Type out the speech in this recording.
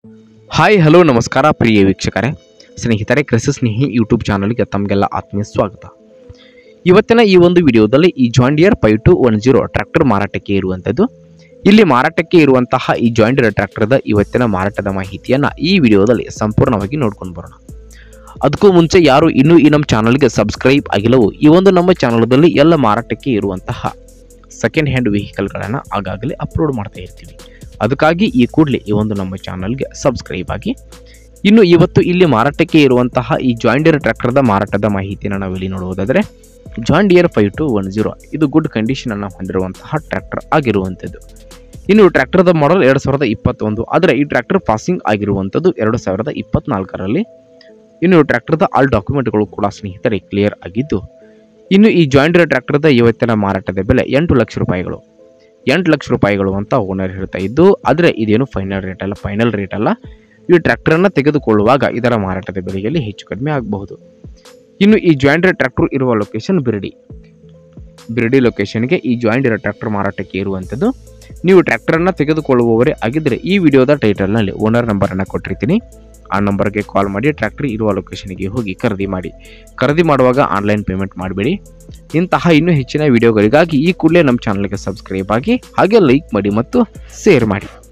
hi hello ನಮಸ್ಕಾರ ಪ್ರಿಯ ವೀಕ್ಷಕರೇ ಸ್ನೇಹಿತರೆ ಕೃಷಿ ಸ್ನೇಹಿ ಯೂಟ್ಯೂಬ್ ಚಾನಲ್ಗೆ ತಮಗೆಲ್ಲ ಆತ್ಮೀಯ ಸ್ವಾಗತ ಇವತ್ತಿನ ಈ ಒಂದು ವಿಡಿಯೋದಲ್ಲಿ ಈ John Deere five two one zero tractor ಮಾರಾಟಕ್ಕೆ ಇರುವಂಥದ್ದು ಇಲ್ಲಿ ಮಾರಾಟಕ್ಕೆ ಇರುವಂತಹ ಈ ಜಾಂಡಿಯರ್ ಟ್ರ್ಯಾಕ್ಟರ್ದ ಇವತ್ತಿನ ಮಾರಾಟದ ಮಾಹಿತಿಯನ್ನು ಈ ವಿಡಿಯೋದಲ್ಲಿ ಸಂಪೂರ್ಣವಾಗಿ ನೋಡ್ಕೊಂಡು ಬರೋಣ ಅದಕ್ಕೂ ಮುಂಚೆ ಯಾರು ಇನ್ನೂ ಈ ನಮ್ಮ ಚಾನಲ್ಗೆ ಸಬ್ಸ್ಕ್ರೈಬ್ ಆಗಿಲ್ಲವೋ ಈ ಒಂದು ನಮ್ಮ ಚಾನಲ್ದಲ್ಲಿ ಎಲ್ಲ ಮಾರಾಟಕ್ಕೆ ಇರುವಂತಹ ಸೆಕೆಂಡ್ ಹ್ಯಾಂಡ್ ವೆಹಿಕಲ್ಗಳನ್ನು ಆಗಾಗಲೇ ಅಪ್ಲೋಡ್ ಮಾಡ್ತಾ ಇರ್ತೀವಿ ಅದಕ್ಕಾಗಿ ಈ ಕೂಡಲೇ ಈ ಒಂದು ನಮ್ಮ ಚಾನಲ್ಗೆ ಸಬ್ಸ್ಕ್ರೈಬ್ ಆಗಿ ಇನ್ನು ಇವತ್ತು ಇಲ್ಲಿ ಮಾರಾಟಕ್ಕೆ ಇರುವಂತಹ ಈ ಜಾಂಡಿಯರ್ ಟ್ರ್ಯಾಕ್ಟರ್ದ ಮಾರಾಟದ ಮಾಹಿತಿಯನ್ನು ನಾವಿಲ್ಲಿ ನೋಡುವುದಾದರೆ John Deere five two one zero ಇದು ಗುಡ್ ಕಂಡೀಷನ್ ಅನ್ನು ಹೊಂದಿರುವಂತಹ ಟ್ರ್ಯಾಕ್ಟರ್ ಆಗಿರುವಂಥದ್ದು ಇನ್ನು ಟ್ರ್ಯಾಕ್ಟರ್ದ ಮಾಡಲ್ ಎರಡು ಸಾವಿರದ ಇಪ್ಪತ್ತೊಂದು ಆದರೆ ಈ ಟ್ರ್ಯಾಕ್ಟರ್ ಪಾಸಿಂಗ್ ಆಗಿರುವಂಥದ್ದು ಎರಡು ಸಾವಿರದ ಇಪ್ಪತ್ನಾಲ್ಕರಲ್ಲಿ ಇನ್ನು ಟ್ರ್ಯಾಕ್ಟರ್ದ ಆಲ್ ಡಾಕ್ಯುಮೆಂಟ್ಗಳು ಕೂಡ ಸ್ನೇಹಿತರೆ ಕ್ಲಿಯರ್ ಆಗಿದ್ದು ಇನ್ನು ಈ ಜಾಂಡಿಯರ್ ಟ್ರ್ಯಾಕ್ಟರ್ದ ಇವತ್ತಿನ ಮಾರಾಟದ ಬೆಲೆ ಎಂಟು ಲಕ್ಷ ರೂಪಾಯಿಗಳು ಎಂಟು ಲಕ್ಷ ರೂಪಾಯಿಗಳು ಅಂತ ಓನರ್ ಹೇಳ್ತಾ ಇದ್ದು ಆದರೆ ಇದೇನು ಫೈನಲ್ ರೇಟ್ ಅಲ್ಲ ಫೈನಲ್ ರೇಟ್ ಅಲ್ಲ ಈ ಟ್ರ್ಯಾಕ್ಟರನ್ನು ತೆಗೆದುಕೊಳ್ಳುವಾಗ ಇದರ ಮಾರಾಟದ ಬೆಲೆಯಲ್ಲಿ ಹೆಚ್ಚು ಕಡಿಮೆ ಆಗಬಹುದು ಇನ್ನು ಈ ಜಾಯಿಂಟ್ ಟ್ರ್ಯಾಕ್ಟರ್ ಇರುವ ಲೊಕೇಶನ್ ಬಿರಡಿ ಬಿರಡಿ ಲೊಕೇಶನ್ಗೆ ಈ ಜಾಯಿಂಟ್ ಇರೋ ಟ್ರ್ಯಾಕ್ಟರ್ ಮಾರಾಟಕ್ಕೆ ಇರುವಂಥದ್ದು ನೀವು ಟ್ರ್ಯಾಕ್ಟರನ್ನು ತೆಗೆದುಕೊಳ್ಳುವವರೇ ಆಗಿದ್ದರೆ ಈ ವಿಡಿಯೋದ ಟೈಟಲ್ನಲ್ಲಿ ಓನರ್ ನಂಬರನ್ನು ಕೊಟ್ಟಿರ್ತೀನಿ ಆ ನಂಬರ್ಗೆ ಕಾಲ್ ಮಾಡಿ ಟ್ರ್ಯಾಕ್ಟರ್ ಇರುವ ಲೊಕೇಶನ್ಗೆ ಹೋಗಿ ಖರೀದಿ ಮಾಡಿ ಖರೀದಿ ಮಾಡುವಾಗ ಆನ್ಲೈನ್ ಪೇಮೆಂಟ್ ಮಾಡಬೇಡಿ ಇಂತಹ ಇನ್ನೂ ಹೆಚ್ಚಿನ ವಿಡಿಯೋಗಳಿಗಾಗಿ ಈ ಕೂಡಲೇ ನಮ್ಮ ಚಾನಲ್ಗೆ ಸಬ್ಸ್ಕ್ರೈಬ್ ಆಗಿ ಹಾಗೆ ಲೈಕ್ ಮಾಡಿ ಮತ್ತು ಶೇರ್ ಮಾಡಿ